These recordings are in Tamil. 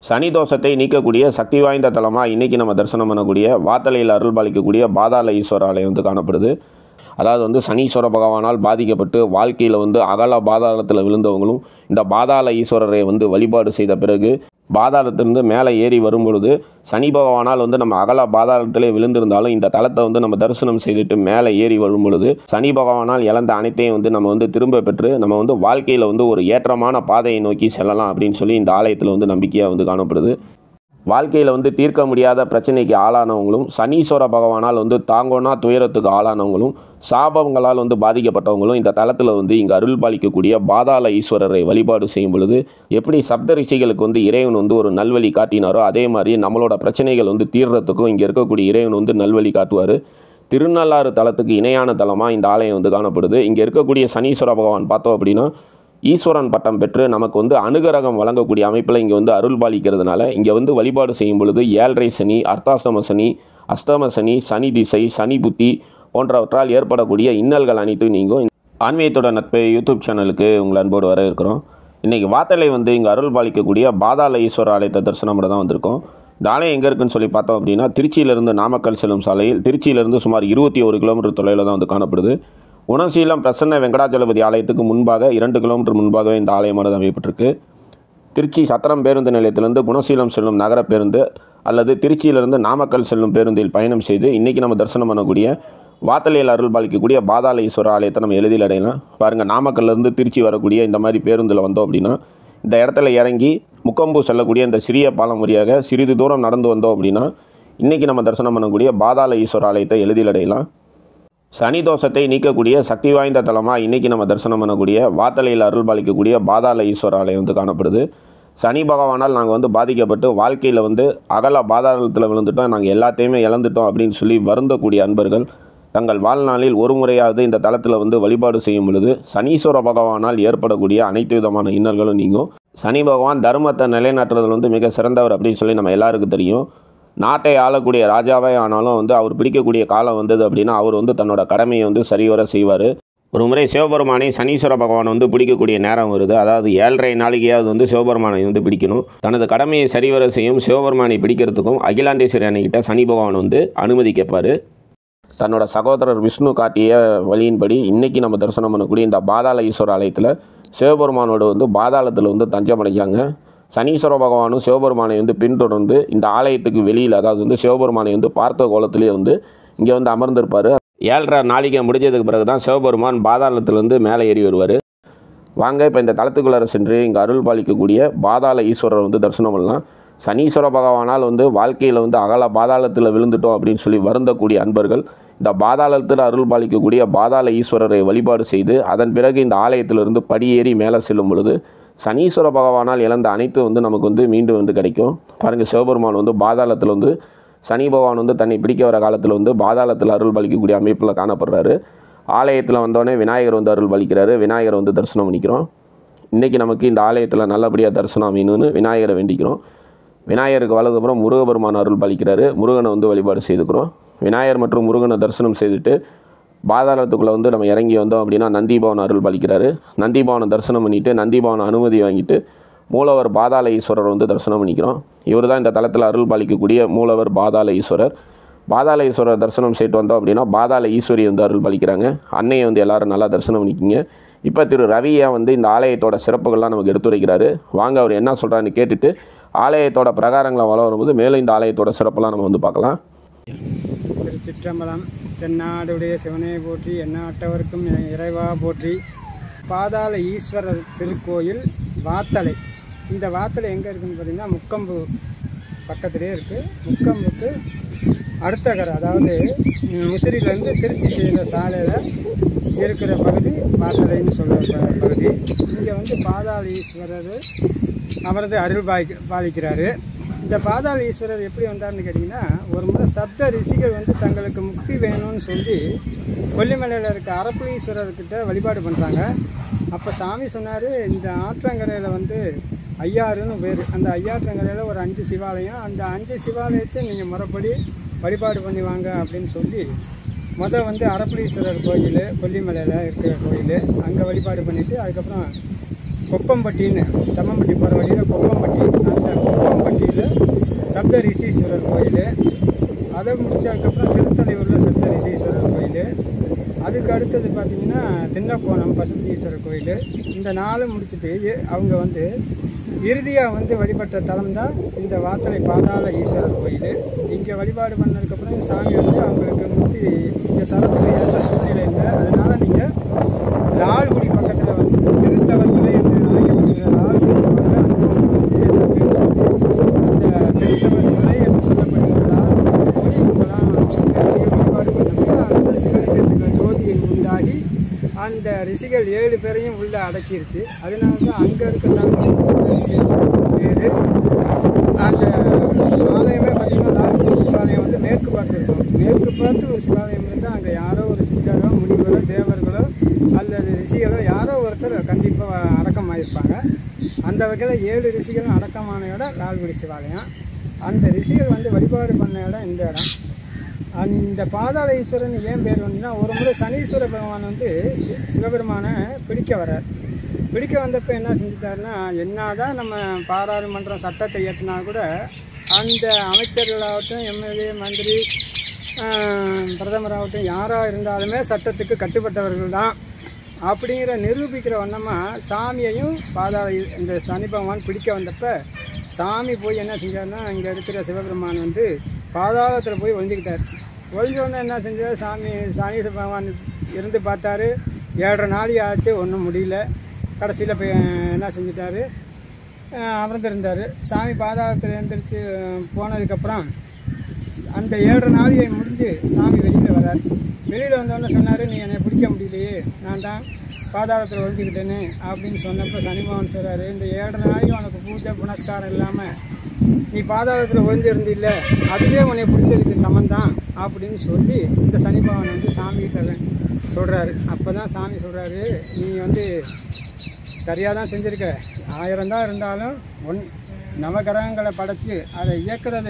சனி தோஷத்தை நீக்கக்கூடிய சக்தி வாய்ந்த தலமாக இன்றைக்கி நம்ம தரிசனம் பண்ணக்கூடிய வாத்தலையில் அருள் பாலிக்கக்கூடிய பாதாள ஈஸ்வர ஆலயம் வந்து காணப்படுது அதாவது வந்து சனீஸ்வர பகவானால் பாதிக்கப்பட்டு வாழ்க்கையில் வந்து அகல பாதாளத்தில் விழுந்தவங்களும் இந்த பாதாள ஈஸ்வரரை வந்து வழிபாடு செய்த பிறகு பாதாளத்திலிருந்து மேலே ஏறி வரும் பொழுது சனி பகவானால் வந்து நம்ம அகல பாதாளத்திலே விழுந்திருந்தாலும் இந்த தலத்தை வந்து நம்ம தரிசனம் செய்துட்டு மேலே ஏறி வரும் பொழுது சனி பகவானால் இழந்த அனைத்தையும் வந்து நம்ம வந்து திரும்ப பெற்று நம்ம வந்து வாழ்க்கையில் வந்து ஒரு ஏற்றமான பாதையை நோக்கி செல்லலாம் அப்படின்னு சொல்லி இந்த ஆலயத்தில் வந்து நம்பிக்கையாக வந்து காணப்படுது வாழ்க்கையில் வந்து தீர்க்க முடியாத பிரச்சனைக்கு ஆளானவங்களும் சனீஸ்வர பகவானால் வந்து தாங்கோனா துயரத்துக்கு ஆளானவங்களும் சாபங்களால் வந்து பாதிக்கப்பட்டவங்களும் இந்த தலத்தில் வந்து இங்கே அருள் பாலிக்கக்கூடிய பாதாள ஈஸ்வரரை வழிபாடு செய்யும் பொழுது எப்படி சப்த ரிஷிகளுக்கு வந்து இறைவன் வந்து ஒரு நல்வழி காட்டினாரோ அதே மாதிரி நம்மளோட பிரச்சனைகள் வந்து தீர்றதுக்கும் இங்கே இருக்கக்கூடிய இறைவன் வந்து நல்வழி காட்டுவார் திருநள்ளாறு தலத்துக்கு இணையான தலமாக இந்த ஆலயம் வந்து காணப்படுது இங்கே இருக்கக்கூடிய சனீஸ்வர பகவான் பார்த்தோம் அப்படின்னா ஈஸ்வரன் பட்டம் பெற்று நமக்கு வந்து அனுகிரகம் வழங்கக்கூடிய அமைப்பில் இங்கே வந்து அருள் பாலிக்கிறதுனால இங்கே வந்து வழிபாடு செய்யும் பொழுது ஏழரை சனி அர்த்தாசம சனி அஷ்டம சனி சனி திசை சனி புத்தி போன்றவற்றால் ஏற்படக்கூடிய இன்னல்கள் அனைத்தும் நீங்கும் ஆன்மீகத்தோட நட்பு யூடியூப் சேனலுக்கு உங்களை அன்போடு வர இருக்கிறோம் இன்றைக்கி வாத்தலை வந்து இங்கே அருள் பாலிக்கக்கூடிய பாதாள ஈஸ்வர ஆலயத்தை தரிசனம் பண்ண தான் வந்திருக்கோம் இந்த ஆலயம் எங்கே இருக்குன்னு சொல்லி பார்த்தோம் அப்படின்னா திருச்சியிலிருந்து நாமக்கல் செல்லும் சாலையில் திருச்சியிலிருந்து சுமார் இருபத்தி ஒரு கிலோமீட்டர் தொலைவில் தான் வந்து காணப்படுது குணசீலம் பிரசன்ன வெங்கடாச்சலபதி ஆலயத்துக்கு முன்பாக இரண்டு கிலோமீட்டர் முன்பாகவே இந்த ஆலயமானது அமையப்பட்டிருக்கு திருச்சி சத்திரம் பேருந்து நிலையத்திலிருந்து குணசீலம் செல்லும் நகர பேருந்து அல்லது திருச்சியிலிருந்து நாமக்கல் செல்லும் பேருந்தில் பயணம் செய்து இன்றைக்கி நம்ம தரிசனம் பண்ணக்கூடிய வாத்தலையில் அருள் பாலிக்கக்கூடிய பாதாள ஈஸ்வர ஆலயத்தை நம்ம எளிதில் அடையலாம் பாருங்கள் நாமக்கல்லேருந்து திருச்சி வரக்கூடிய இந்த மாதிரி பேருந்தில் வந்தோம் அப்படின்னா இந்த இடத்துல இறங்கி முக்கம்பு செல்லக்கூடிய இந்த சிறிய பாலம் வழியாக சிறிது தூரம் நடந்து வந்தோம் அப்படின்னா இன்றைக்கி நம்ம தரிசனம் பண்ணக்கூடிய பாதாள ஈஸ்வர ஆலயத்தை எளிதில் அடையலாம் சனி தோஷத்தை நீக்கக்கூடிய சக்தி வாய்ந்த தலமாக இன்றைக்கி நம்ம தரிசனம் பண்ணக்கூடிய வாத்தலையில் அருள் பாலிக்கக்கூடிய பாதாள ஈஸ்வர ஆலயம் வந்து காணப்படுது சனி பகவானால் நாங்கள் வந்து பாதிக்கப்பட்டு வாழ்க்கையில் வந்து அகல பாதாளத்தில் விழுந்துட்டோம் நாங்கள் எல்லாத்தையுமே இழந்துட்டோம் அப்படின்னு சொல்லி வருந்தக்கூடிய அன்பர்கள் தங்கள் வாழ்நாளில் ஒரு முறையாவது இந்த தலத்தில் வந்து வழிபாடு செய்யும் பொழுது சனீஸ்வர பகவானால் ஏற்படக்கூடிய அனைத்து விதமான இன்னல்களும் நீங்கும் சனி பகவான் தர்மத்தை நிலைநாட்டுறதுல வந்து மிக சிறந்தவர் அப்படின்னு சொல்லி நம்ம எல்லாருக்கும் தெரியும் நாட்டை ஆளக்கூடிய ராஜாவே ஆனாலும் வந்து அவர் பிடிக்கக்கூடிய காலம் வந்தது அப்படின்னா அவர் வந்து தன்னோட கடமையை வந்து சரிவர செய்வார் ஒரு முறை சிவபெருமானை சனீஸ்வர பகவான் வந்து பிடிக்கக்கூடிய நேரம் வருது அதாவது ஏழரை நாளைக்கையாவது வந்து சிவபெருமானை வந்து பிடிக்கணும் தனது கடமையை சரிவர செய்யும் சிவபெருமானை பிடிக்கிறதுக்கும் அகிலாண்டேஸ்வரி அன்னைக்கிட்ட சனி பகவான் வந்து அனுமதி கேட்பார் தன்னோட சகோதரர் விஷ்ணு காட்டிய வழியின்படி இன்றைக்கி நம்ம தரிசனம் பண்ணக்கூடிய இந்த பாதாள ஈஸ்வர ஆலயத்தில் சிவபெருமானோட வந்து பாதாளத்தில் வந்து தஞ்சம் அடைஞ்சாங்க சனீஸ்வர பகவானும் சிவபெருமானை வந்து பின்தொடர்ந்து இந்த ஆலயத்துக்கு வெளியில் அதாவது வந்து சிவபெருமானை வந்து பார்த்த கோலத்திலே வந்து இங்கே வந்து அமர்ந்திருப்பார் ஏழரை நாளிகை முடிஞ்சதுக்கு பிறகு தான் சிவபெருமான் பாதாளத்திலேருந்து மேலே ஏறி வருவார் வாங்க இப்போ இந்த தளத்துக்குள்ளார சென்று இங்கே அருள் பாலிக்கக்கூடிய பாதாள ஈஸ்வரர் வந்து தரிசனம் பண்ணலாம் சனீஸ்வர பகவானால் வந்து வாழ்க்கையில் வந்து அகல பாதாளத்தில் விழுந்துட்டோம் அப்படின்னு சொல்லி வருந்தக்கூடிய அன்பர்கள் இந்த பாதாளத்தில் அருள் பாலிக்கக்கூடிய பாதாள ஈஸ்வரரை வழிபாடு செய்து அதன் பிறகு இந்த ஆலயத்திலிருந்து படியேறி மேலே செல்லும் பொழுது சனீஸ்வர பகவானால் இழந்த அனைத்து வந்து நமக்கு வந்து மீண்டும் வந்து கிடைக்கும் பாருங்கள் சிவபெருமான் வந்து பாதாளத்தில் வந்து சனி பகவான் வந்து தன்னை பிடிக்க வர காலத்தில் வந்து பாதாளத்தில் அருள் பாலிக்கக்கூடிய அமைப்பில் காணப்படுறாரு ஆலயத்தில் வந்தோடனே விநாயகர் வந்து அருள் பாலிக்கிறாரு விநாயகர் வந்து தரிசனம் பண்ணிக்கிறோம் இன்றைக்கி நமக்கு இந்த ஆலயத்தில் நல்லபடியாக தரிசனம் அமையணும்னு விநாயகரை வேண்டிக்கிறோம் விநாயகருக்கு வலதுபுறம் முருகபெருமான் அருள் பாலிக்கிறாரு முருகனை வந்து வழிபாடு செய்துக்கிறோம் விநாயகர் மற்றும் முருகனை தரிசனம் செய்துட்டு பாதாளத்துக்குள்ளே வந்து நம்ம இறங்கி வந்தோம் அப்படின்னா நந்திபவன் அருள் பாலிக்கிறாரு நந்திபவனை தரிசனம் பண்ணிவிட்டு நந்திபவன் அனுமதி வாங்கிட்டு மூலவர் பாதாள ஈஸ்வரர் வந்து தரிசனம் பண்ணிக்கிறோம் இவர் தான் இந்த தலத்தில் அருள் பாலிக்கக்கூடிய மூலவர் பாதாள ஈஸ்வரர் பாதாள ஈஸ்வரர் தரிசனம் செய்துட்டு வந்தோம் அப்படின்னா பாதாள ஈஸ்வரி வந்து அருள் பாலிக்கிறாங்க அன்னையை வந்து எல்லாரும் நல்லா தரிசனம் பண்ணிக்கிங்க இப்போ திரு ரவியா வந்து இந்த ஆலயத்தோட சிறப்புகள்லாம் நமக்கு எடுத்துரைக்கிறாரு வாங்க அவர் என்ன சொல்கிறான்னு கேட்டுட்டு ஆலயத்தோட பிரகாரங்களை வள வரும்போது மேலும் இந்த ஆலயத்தோட சிறப்பெல்லாம் நம்ம வந்து பார்க்கலாம் திருச்சிற்றம்பலம் தென்னாடுடைய சிவனே போற்றி எந்நாட்டவர்க்கும் இறைவா போற்றி பாதாள ஈஸ்வரர் திருக்கோயில் வாத்தலை இந்த வாத்தலை எங்கே இருக்குன்னு பார்த்தீங்கன்னா முக்கம்பு பக்கத்துலேயே இருக்குது முக்கம்புக்கு அடுத்த கரை அதாவது ம், முசிறியிலேருந்து திருச்சி செய்கிற சாலையில் இருக்கிற பகுதி வாத்தலைன்னு சொல்கிற ப- பகுதி இங்கே வந்து பாதாள ஈஸ்வரர் அவரது அருள் பாலி பாலிக்கிறாரு இந்த பாதாள ஈஸ்வரர் எப்படி வந்தார்னு கேட்டிங்கன்னா ஒரு முறை சப்த ரிஷிகள் வந்து தங்களுக்கு முக்தி வேணும்னு சொல்லி கொல்லிமலையில் இருக்க அரப்புலீஸ்வரர்கிட்ட வழிபாடு பண்ணுறாங்க அப்போ சாமி சொன்னார் இந்த ஆற்றங்கரையில் வந்து ஐயாறுன்னு பேர் அந்த ஐயாற்றங்கரையில் ஒரு அஞ்சு சிவாலயம் அந்த அஞ்சு சிவாலயத்தை நீங்கள் முறைப்படி வழிபாடு பண்ணி வாங்க அப்படின்னு சொல்லி மொதல் வந்து அரப்புலீஸ்வரர் கோயில் கொல்லிமலையில் இருக்கிற கோயில் அங்கே வழிபாடு பண்ணிவிட்டு அதுக்கப்புறம் கொப்பம்பட்டின்னு தம்மம்பட்டி போகிற வழியில் கொப்பம்பட்டி அந்த கொப்பம்பட்டி சப்த ரிஷீஸ்வரர் கோயில் அதை முடிச்சதுக்கப்புறம் திருத்தலையூரில் சப்த ரிஷீஸ்வரர் கோயில் அதுக்கு அடுத்தது பார்த்திங்கன்னா தின்னக்கோணம் பசுபதீஸ்வரர் கோயில் இந்த நாளும் முடிச்சுட்டு எ- அவங்க வந்து இறுதியாக வந்து வழிபட்ட தலம் தான் இந்த வாத்தலை பாதாள ஈஸ்வரர் கோயில் இங்கே வழிபாடு பண்ணதுக்கப்புறம் சாமி வந்து அவங்களுக்கு வந்து இந்த தலத்துக்கு ஏற்ற சூழ்நிலை இல்லை அதனால் நீங்கள் லால்குடி பக்கத்தில் வந்து திருத்தலத்துறை என்று அழைக்கப்படுகிற லால்குடி பக்கத்தில் அப்படின்னு சொல்லி அந்த திருத்தலத்துறை என்று சொல்லப்படுகிற லால்குடி போய் இவங்கெல்லாம் சிவ வழிபாடு பண்ணப்போ அந்த சிவலிங்கத்துக்கு ஜோதியை உண்டாகி அந்த ரிஷிகள் ஏழு பேரையும் உள்ள அடக்கிருச்சு அதனால தான் அங்கே இருக்க சாமி விசேஷம் பேர் அந்த ஆலயமே பார்த்தீங்கன்னா லால்குடி சிவாலயம் வந்து மேற்கு பார்த்து இருக்கும் மேற்கு பார்த்து ஒரு சிவாலயம் இருந்தால் அங்கே யாரோ ஒரு சித்தரோ முனிவரோ தேவர்களோ அல்லது ரிஷிகளோ யாரோ ஒருத்தர் கண்டிப்பாக அடக்கமாயிருப்பாங்க அந்த வகையில் ஏழு ரிஷிகளும் அடக்கமான இடம் லால்குடி சிவாலயம் அந்த ரிஷிகள் வந்து வழிபாடு பண்ண இடம் இந்த இடம் அந்த பாதாள ஈஸ்வரன் ஏன் பேர் வந்துன்னா ஒரு முறை சனீஸ்வர பகவான் வந்து சி- சிவபெருமானை பிடிக்க வர்றார் பிடிக்க வந்தப்போ என்ன செஞ்சுட்டாருன்னா என்னதான் நம்ம பாராளுமன்றம் சட்டத்தை இயற்றினா கூட அந்த அமைச்சர்களாகட்டும் எம்எல்ஏ மந்திரி ஆஹ், பிரதமராகட்டும் யாராக இருந்தாலுமே சட்டத்துக்கு கட்டுப்பட்டவர்கள் தான் அப்படிங்கிற நிரூபிக்கிற வண்ணமாக சாமியையும் பாதாள ஈ- இந்த சனி பகவான் பிடிக்க வந்தப்ப சாமி போய் என்ன செஞ்சாருன்னா இங்கே இருக்கிற சிவபெருமான் வந்து பாதாளத்தில் போய் ஒழிஞ்சுக்கிட்டார் ஒழிஞ்ச உடனே என்ன செஞ்சார் சாமி சாமி பகவான் இருந்து பார்த்தாரு ஏழரை நாளி ஆச்சு ஒன்றும் முடியல கடைசியில் போய் என்ன செஞ்சிட்டாரு அஹ் அமர்ந்திருந்தார் சாமி பாதாளத்தில் எழுந்திரிச்சு போனதுக்கப்புறம் அந்த ஏழரை நாளிகை முடிஞ்சு சாமி வெளியில் வரார் வெளியில் வந்தோடனே சொன்னார் நீ என்னை பிடிக்க முடியலையே நான் தான் பாதாளத்தில் ஒழிஞ்சுக்கிட்டேன்னு அப்படின்னு சொன்னப்போ சனிபவன் சொல்கிறாரு இந்த ஏழரை நாளைக்கு உனக்கு பூஜை புனஸ்காரம் இல்லாமல் நீ பாதாளத்தில் ஒழிஞ்சிருந்தில்ல அதுவே உன்னை பிடிச்சதுக்கு சமந்தான் அப்படின்னு சொல்லி இந்த சனிபவன் வந்து சாமிகிட்ட சொல்கிறாரு அப்போ தான் சாமி சொல்கிறாரு நீ வந்து சரியாக தான் செஞ்சுருக்க ஆயிரம் தான் இருந்தாலும் ஒன் நவகிரகங்களை படைச்சு அதை இயக்குறது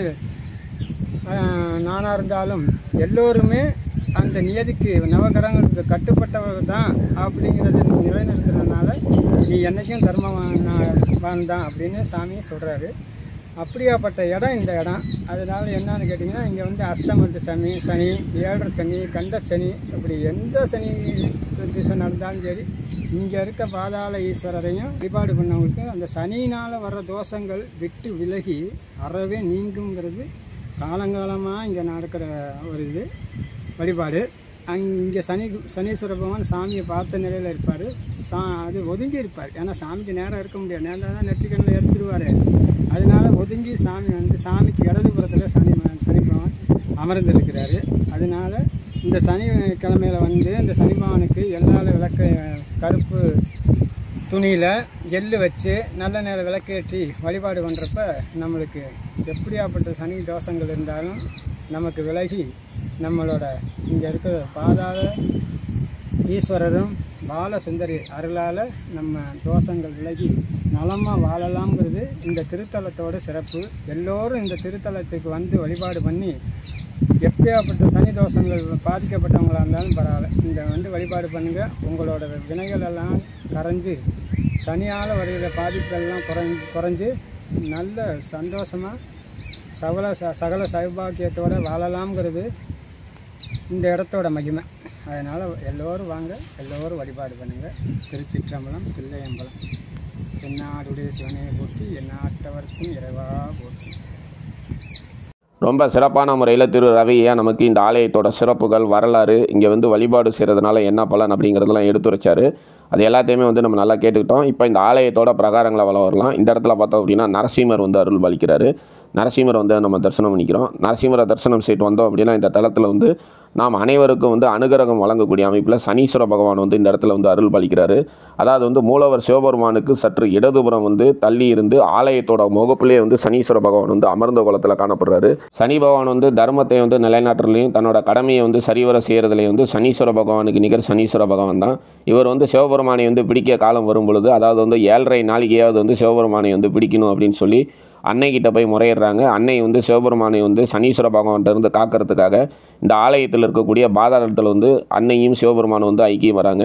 நானாக இருந்தாலும் எல்லோருமே அந்த நியதிக்கு நவகிரகங்களுக்கு கட்டுப்பட்டவர்கள் தான் அப்படிங்கிறத நிலைநிறுத்துறதுனால நீ என்றைக்கும் தர்மவான் தான் அப்படின்னு சாமி சொல்கிறாரு அப்படியாப்பட்ட இடம் இந்த இடம் அதனால என்னன்னு கேட்டிங்கன்னா இங்கே வந்து அஷ்டமத்து சனி சனி ஏழரை சனி கண்ட சனி அப்படி எந்த சனி திசை நடந்தாலும் சரி இங்கே இருக்க பாதாள ஈஸ்வரரையும் வழிபாடு பண்ணவங்களுக்கு அந்த சனியினால் வர்ற தோஷங்கள் விட்டு விலகி அறவே நீங்குங்கிறது காலங்காலமாக இங்கே நடக்கிற ஒரு இது வழிபாடு அங்கே சனி சனீஸ்வர பகவான் சாமியை பார்த்த நிலையில் இருப்பார் சா அது ஒதுங்கி இருப்பார் ஏன்னா சாமிக்கு நேரம் இருக்க முடியாது நேரம் தான் நெற்றிக்கண்ணில் எரிச்சிருவார் அதனால ஒதுங்கி சாமி வந்து சாமிக்கு இடதுபுறத்தில் சனி ம- சனி பகவான் அமர்ந்திருக்கிறாரு அதனால இந்த சனி கிழமையில வந்து இந்த சனி பகவானுக்கு எல்லா விளக்க கருப்பு துணியில் எள்ளு வச்சு நல்ல நேர விளக்கேற்றி வழிபாடு பண்ணுறப்ப நம்மளுக்கு எப்படியாப்பட்ட சனி தோஷங்கள் இருந்தாலும் நமக்கு விலகி நம்மளோட இங்கே இருக்கிற பாதாள ஈஸ்வரரும் பாலசுந்தரி அருளால் நம்ம தோஷங்கள் விலகி நலமாக வாழலாம்ங்கிறது இந்த திருத்தலத்தோட சிறப்பு எல்லோரும் இந்த திருத்தலத்துக்கு வந்து வழிபாடு பண்ணி எப்படியாப்பட்ட சனி தோஷங்கள் பாதிக்கப்பட்டவங்களா இருந்தாலும் பரவாயில்ல இந்த வந்து வழிபாடு பண்ணுங்கள் உங்களோட வினைகள் எல்லாம் கரைஞ்சு சனியால் வருகிற பாதிப்பெல்லாம் குறைஞ்சு குறைஞ்சு நல்ல சந்தோஷமாக சகல ச சகல சௌபாக்கியத்தோட வாழலாம்ங்கிறது இந்த இடத்தோட மகிமை அதனால் எல்லோரும் வாங்க எல்லோரும் வழிபாடு பண்ணுங்கள் திருச்சிற்றம்பலம் தில்லையம்பலம் எந்நாடுடைய சிவனையை போற்றி எந்நாட்டவர்க்கும் இறைவா போற்றி ரொம்ப சிறப்பான முறையில் திரு ரவியா நமக்கு இந்த ஆலயத்தோட சிறப்புகள் வரலாறு இங்கே வந்து வழிபாடு செய்கிறதுனால என்ன பலன் அப்படிங்கிறதெல்லாம் எடுத்துரைச்சாரு அது எல்லாத்தையுமே வந்து நம்ம நல்லா கேட்டுக்கிட்டோம் இப்போ இந்த ஆலயத்தோட பிரகாரங்களை வள வரலாம் இந்த இடத்துல பார்த்தோம் அப்படின்னா நரசிம்மர் வந்து அருள் பாலிக்கிறாரு நரசிம்மரை வந்து நம்ம தரிசனம் பண்ணிக்கிறோம் நரசிம்மரை தரிசனம் செய்துட்டு வந்தோம் அப்படின்னா இந்த தளத்தில் வந்து நாம் அனைவருக்கும் வந்து அனுகிரகம் வழங்கக்கூடிய அமைப்பில் சனீஸ்வர பகவான் வந்து இந்த இடத்துல வந்து அருள் பாலிக்கிறாரு அதாவது வந்து மூலவர் சிவபெருமானுக்கு சற்று இடதுபுறம் வந்து தள்ளி இருந்து ஆலயத்தோட முகப்பிலே வந்து சனீஸ்வர பகவான் வந்து அமர்ந்த குளத்தில் காணப்படுறாரு சனி பகவான் வந்து தர்மத்தை வந்து நிலைநாட்டுறதுலையும் தன்னோட கடமையை வந்து சரிவர செய்கிறதுலையும் வந்து சனீஸ்வர பகவானுக்கு நிகர் சனீஸ்வர பகவான் தான் இவர் வந்து சிவபெருமானை வந்து பிடிக்க காலம் வரும் பொழுது அதாவது வந்து ஏழரை நாளிகையாவது வந்து சிவபெருமானை வந்து பிடிக்கணும் அப்படின்னு சொல்லி அன்னைக்கிட்ட போய் முறையிடுறாங்க அன்னை வந்து சிவபெருமானை வந்து சனீஸ்வர பகவான்கிட்ட இருந்து காக்கிறதுக்காக இந்த ஆலயத்தில் இருக்கக்கூடிய பாதாளத்தில் வந்து அன்னையும் சிவபெருமானும் வந்து ஐக்கியம் வராங்க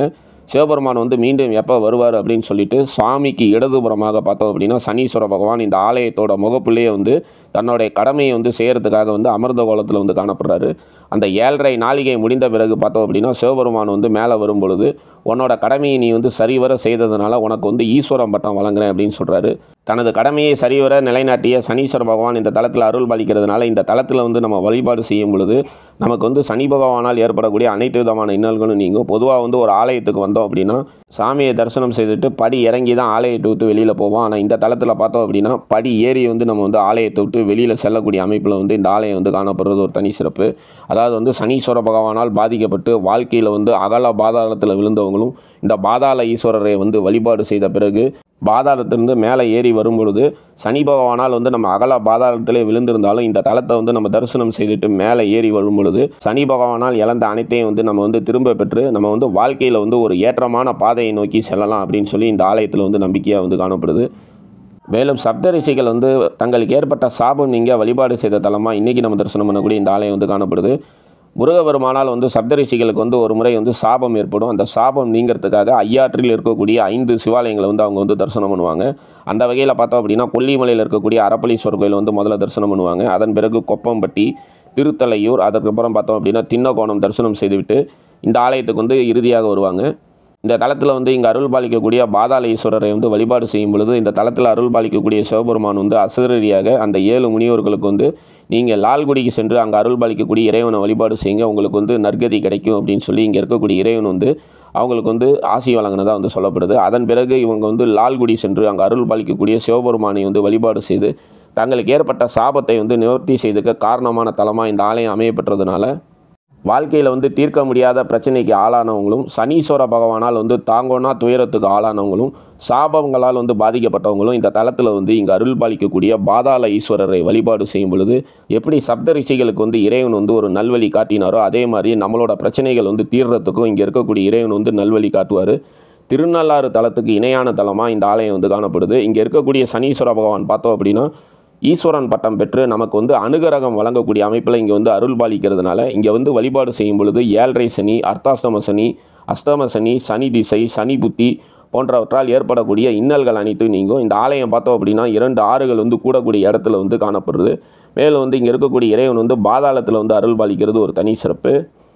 சிவபெருமான் வந்து மீண்டும் எப்போ வருவார் அப்படின்னு சொல்லிட்டு சுவாமிக்கு இடதுபுறமாக பார்த்தோம் அப்படின்னா சனீஸ்வர பகவான் இந்த ஆலயத்தோட முகப்புலேயே வந்து தன்னுடைய கடமையை வந்து செய்கிறதுக்காக வந்து அமிர்த கோலத்தில் வந்து காணப்படுறாரு அந்த ஏழரை நாளிகை முடிந்த பிறகு பார்த்தோம் அப்படின்னா சிவபெருமான் வந்து மேலே வரும் பொழுது உன்னோட கடமையை நீ வந்து சரிவர செய்ததுனால உனக்கு வந்து ஈஸ்வரம் பட்டம் வழங்குறேன் அப்படின்னு சொல்கிறாரு தனது கடமையை சரிவர நிலைநாட்டிய சனீஸ்வர பகவான் இந்த தளத்தில் அருள் பாலிக்கிறதுனால இந்த தளத்தில் வந்து நம்ம வழிபாடு செய்யும் பொழுது நமக்கு வந்து சனி பகவானால் ஏற்படக்கூடிய அனைத்து விதமான இன்னல்களும் நீங்கும் பொதுவாக வந்து ஒரு ஆலயத்துக்கு வந்தோம் அப்படின்னா சாமியை தரிசனம் செய்துட்டு படி இறங்கி தான் ஆலயத்தை விட்டு வெளியில் போவோம் ஆனால் இந்த தளத்தில் பார்த்தோம் அப்படின்னா படி ஏறி வந்து நம்ம வந்து ஆலயத்தை விட்டு வெளியில் செல்லக்கூடிய அமைப்பில் வந்து இந்த ஆலயம் வந்து காணப்படுறது ஒரு தனி சிறப்பு அதாவது வந்து சனீஸ்வர பகவானால் பாதிக்கப்பட்டு வாழ்க்கையில் வந்து அகல பாதாளத்தில் விழுந்தவங்களும் இந்த பாதாள ஈஸ்வரரை வந்து வழிபாடு செய்த பிறகு பாதாளத்திலிருந்து மேலே ஏறி வரும் பொழுது சனி பகவானால் வந்து நம்ம அகல பாதாளத்திலே விழுந்திருந்தாலும் இந்த தலத்தை வந்து நம்ம தரிசனம் செய்துட்டு மேலே ஏறி வரும் பொழுது சனி பகவானால் இழந்த அனைத்தையும் வந்து நம்ம வந்து திரும்ப பெற்று நம்ம வந்து வாழ்க்கையில் வந்து ஒரு ஏற்றமான பாதையை நோக்கி செல்லலாம் அப்படின்னு சொல்லி இந்த ஆலயத்தில் வந்து நம்பிக்கையாக வந்து காணப்படுது மேலும் சப்தரிஷிகள் வந்து தங்களுக்கு ஏற்பட்ட சாபம் நீங்க வழிபாடு செய்த தலமாக இன்றைக்கி நம்ம தரிசனம் பண்ணக்கூடிய இந்த ஆலயம் வந்து காணப்படுது முருகபெருமானால் வந்து சப்தரிஷிகளுக்கு வந்து ஒரு முறை வந்து சாபம் ஏற்படும் அந்த சாபம் நீங்கிறதுக்காக ஐயாற்றில் இருக்கக்கூடிய ஐந்து சிவாலயங்களை வந்து அவங்க வந்து தரிசனம் பண்ணுவாங்க அந்த வகையில் பார்த்தோம் அப்படின்னா கொல்லிமலையில் இருக்கக்கூடிய அரப்பளீஸ்வரர் கோயில் வந்து முதல்ல தரிசனம் பண்ணுவாங்க அதன் பிறகு கொப்பம்பட்டி திருத்தலையூர் அதற்கப்புறம் பார்த்தோம் அப்படின்னா தின்னகோணம் தரிசனம் செய்துவிட்டு இந்த ஆலயத்துக்கு வந்து இறுதியாக வருவாங்க இந்த தளத்தில் வந்து இங்கே அருள் பாலிக்கக்கூடிய பாதாள ஈஸ்வரரை வந்து வழிபாடு செய்யும் பொழுது இந்த தளத்தில் அருள் பாலிக்கக்கூடிய சிவபெருமான் வந்து அசரீரியாக அந்த ஏழு முனிவர்களுக்கு வந்து நீங்கள் லால்குடிக்கு சென்று அங்கே அருள் பாலிக்கக்கூடிய இறைவனை வழிபாடு செய்யுங்க உங்களுக்கு வந்து நற்கதி கிடைக்கும் அப்படின்னு சொல்லி இங்கே இருக்கக்கூடிய இறைவன் வந்து அவங்களுக்கு வந்து ஆசி வழங்கினதாக வந்து சொல்லப்படுது அதன் பிறகு இவங்க வந்து லால்குடி சென்று அங்கே அருள் பாலிக்கக்கூடிய சிவபெருமானை வந்து வழிபாடு செய்து தங்களுக்கு ஏற்பட்ட சாபத்தை வந்து நிவர்த்தி செய்துக்க காரணமான தலமாக இந்த ஆலயம் அமையப்பெற்றதுனால வாழ்க்கையில் வந்து தீர்க்க முடியாத பிரச்சனைக்கு ஆளானவங்களும் சனீஸ்வர பகவானால் வந்து தாங்கோனா துயரத்துக்கு ஆளானவங்களும் சாபங்களால் வந்து பாதிக்கப்பட்டவங்களும் இந்த தலத்தில் வந்து இங்கே அருள் பாலிக்கக்கூடிய பாதாள ஈஸ்வரரை வழிபாடு செய்யும் பொழுது எப்படி சப்த ரிஷிகளுக்கு வந்து இறைவன் வந்து ஒரு நல்வழி காட்டினாரோ அதே மாதிரி நம்மளோட பிரச்சனைகள் வந்து தீர்றதுக்கும் இங்கே இருக்கக்கூடிய இறைவன் வந்து நல்வழி காட்டுவார் திருநள்ளாறு தலத்துக்கு இணையான தலமாக இந்த ஆலயம் வந்து காணப்படுது இங்கே இருக்கக்கூடிய சனீஸ்வர பகவான் பார்த்தோம் அப்படின்னா ஈஸ்வரன் பட்டம் பெற்று நமக்கு வந்து அனுகிரகம் வழங்கக்கூடிய அமைப்பில் இங்கே வந்து அருள் பாலிக்கிறதுனால இங்கே வந்து வழிபாடு செய்யும் பொழுது ஏழரை சனி அர்த்தாஷ்டம சனி அஷ்டம சனி சனி திசை சனி புத்தி போன்றவற்றால் ஏற்படக்கூடிய இன்னல்கள் அனைத்தும் நீங்கும் இந்த ஆலயம் பார்த்தோம் அப்படின்னா இரண்டு ஆறுகள் வந்து கூடக்கூடிய இடத்துல வந்து காணப்படுது மேலும் வந்து இங்கே இருக்கக்கூடிய இறைவன் வந்து பாதாளத்தில் வந்து அருள் பாலிக்கிறது ஒரு தனி சிறப்பு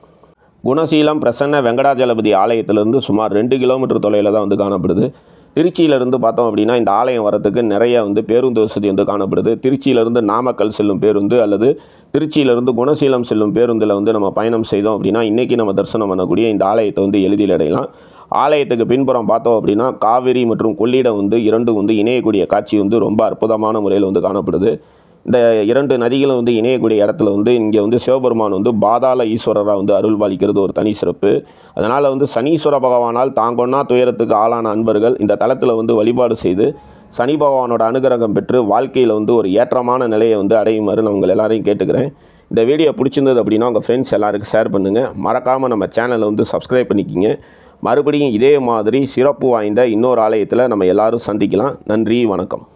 குணசீலம் பிரசன்ன வெங்கடாஜலபதி ஆலயத்திலிருந்து சுமார் ரெண்டு கிலோமீட்டர் தொலைவில் தான் வந்து காணப்படுது திருச்சியிலேருந்து பார்த்தோம் அப்படின்னா இந்த ஆலயம் வரத்துக்கு நிறைய வந்து பேருந்து வசதி வந்து காணப்படுது திருச்சியிலேருந்து நாமக்கல் செல்லும் பேருந்து அல்லது திருச்சியிலேருந்து குணசீலம் செல்லும் பேருந்தில் வந்து நம்ம பயணம் செய்தோம் அப்படின்னா இன்றைக்கி நம்ம தரிசனம் பண்ணக்கூடிய இந்த ஆலயத்தை வந்து எளிதில் அடையலாம் ஆலயத்துக்கு பின்புறம் பார்த்தோம் அப்படின்னா காவிரி மற்றும் கொள்ளிடம் வந்து இரண்டும் வந்து இணையக்கூடிய காட்சி வந்து ரொம்ப அற்புதமான முறையில் வந்து காணப்படுது இந்த இரண்டு நதிகளும் வந்து இணையக்கூடிய இடத்துல வந்து இங்கே வந்து சிவபெருமான் வந்து பாதாள ஈஸ்வரராக வந்து அருள் பாலிக்கிறது ஒரு தனி சிறப்பு அதனால் வந்து சனீஸ்வர பகவானால் தாங்கொன்னா துயரத்துக்கு ஆளான அன்பர்கள் இந்த தலத்தில் வந்து வழிபாடு செய்து சனி பகவானோட அனுகிரகம் பெற்று வாழ்க்கையில் வந்து ஒரு ஏற்றமான நிலையை வந்து அடையுமாறு நான் உங்கள் எல்லாரையும் கேட்டுக்கிறேன் இந்த வீடியோ பிடிச்சிருந்தது அப்படின்னா உங்கள் ஃப்ரெண்ட்ஸ் எல்லாருக்கும் ஷேர் பண்ணுங்கள் மறக்காமல் நம்ம சேனலை வந்து சப்ஸ்கிரைப் பண்ணிக்கிங்க மறுபடியும் இதே மாதிரி சிறப்பு வாய்ந்த இன்னொரு ஆலயத்தில் நம்ம எல்லாரும் சந்திக்கலாம் நன்றி வணக்கம்